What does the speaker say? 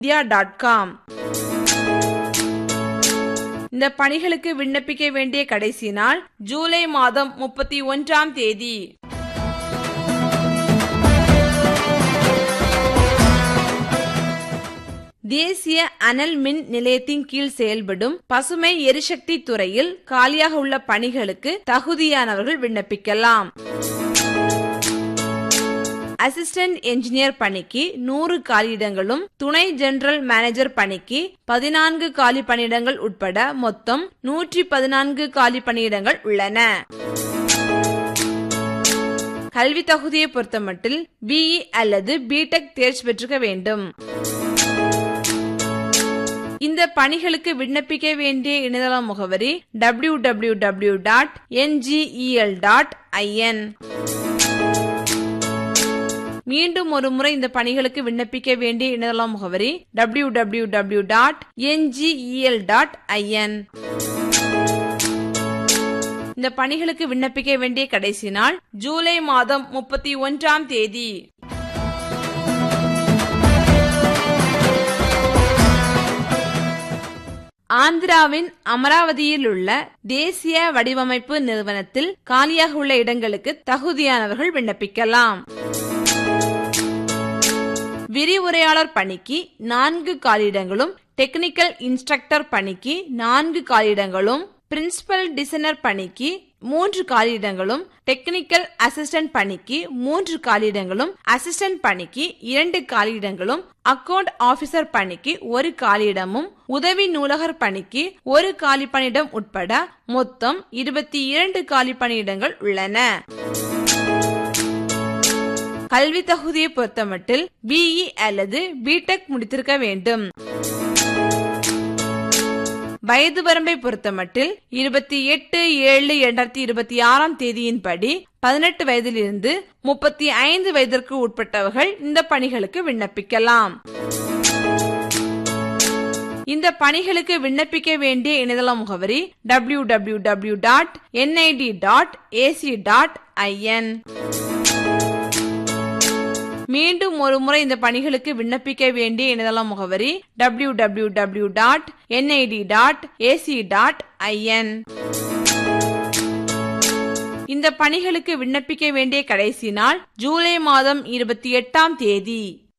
India dot com இந்த பணிகளுக்கு விண்ணப்பிக்க வேண்டிய கடைசி நாள் ஜூலை மாதம் முப்பத்தி ஒன்றாம் தேதி தேசிய அனல் மின் நிலையத்தின் கீழ் செயல்படும் பசுமை எரிசக்தி துறையில் காலியாக உள்ள பணிகளுக்கு தகுதியானவர்கள் விண்ணப்பிக்கலாம் அசிஸ்டன்ட் என்ஜினியர் பணிக்கு நூறு காலியிடங்களும் துணை ஜெனரல் மேனேஜர் பணிக்கு பதினான்கு காலி பணியிடங்கள் உட்பட மொத்தம் நூற்றி பதினான்கு காலி பணியிடங்கள் உள்ளன கல்வி தகுதியை பொறுத்தமட்டில் பிஇ அல்லது பிடெக் தேர்ச்சி பெற்றிருக்க வேண்டும் இந்த பணிகளுக்கு விண்ணப்பிக்க வேண்டிய இணையதள முகவரி W W W dot NGEL dot IN மீண்டும் ஒரு முறை இந்த பணிகளுக்கு விண்ணப்பிக்க வேண்டிய இணையதள முகவரி W W W dot NGEL dot IN இந்த பணிகளுக்கு விண்ணப்பிக்க வேண்டிய கடைசி நாள் ஜூலை மாதம் முப்பத்தி ஒன்றாம் தேதி ஆந்திராவின் அமராவதியில் உள்ள தேசிய வடிவமைப்பு நிறுவனத்தில் காலியாக உள்ள இடங்களுக்கு தகுதியானவர்கள் விண்ணப்பிக்கலாம் விரிவுரையாளர் பணிக்கு நான்கு காலியிடங்களும் டெக்னிக்கல் இன்ஸ்ட்ரக்டர் பணிக்கு நான்கு காலியிடங்களும் பிரின்சிபல் டிசைனர் பணிக்கு மூன்று காலியிடங்களும் டெக்னிக்கல் அசிஸ்டன்ட் பணிக்கு மூன்று காலியிடங்களும் அசிஸ்டன்ட் பணிக்கு இரண்டு காலியிடங்களும் அக்கவுண்ட் ஆபீசர் பணிக்கு ஒரு காலியிடமும் உதவி நூலகர் பணிக்கு ஒரு காலி பணியிடம் உட்பட மொத்தம் இருபத்தி இரண்டு காலி பணியிடங்கள் உள்ளன கல்வி தகுதியை பொறுத்தமட்டில் பிஇ அல்லது பிடெக் முடித்திருக்க வேண்டும் வயது வரம்பை பொறுத்தமட்டில் இருபத்தி எட்டு ஏழு இரண்டாயிரத்தி இருபத்தி ஆறாம் தேதியின்படி பதினெட்டு வயதிலிருந்து முப்பத்தி ஐந்து வயதிற்கு உட்பட்டவர்கள் இந்த பணிகளுக்கு விண்ணப்பிக்கலாம் இந்த பணிகளுக்கு விண்ணப்பிக்க வேண்டிய இணையதள முகவரி W W W dot NIT dot AC dot IN மீண்டும் ஒரு முறை இந்த பணிகளுக்கு விண்ணப்பிக்க வேண்டிய இணையதள முகவரி W W W dot NIT dot AC dot IN இந்த பணிகளுக்கு விண்ணப்பிக்க வேண்டிய கடைசி நாள் ஜூலை மாதம் இருபத்தி எட்டாம் தேதி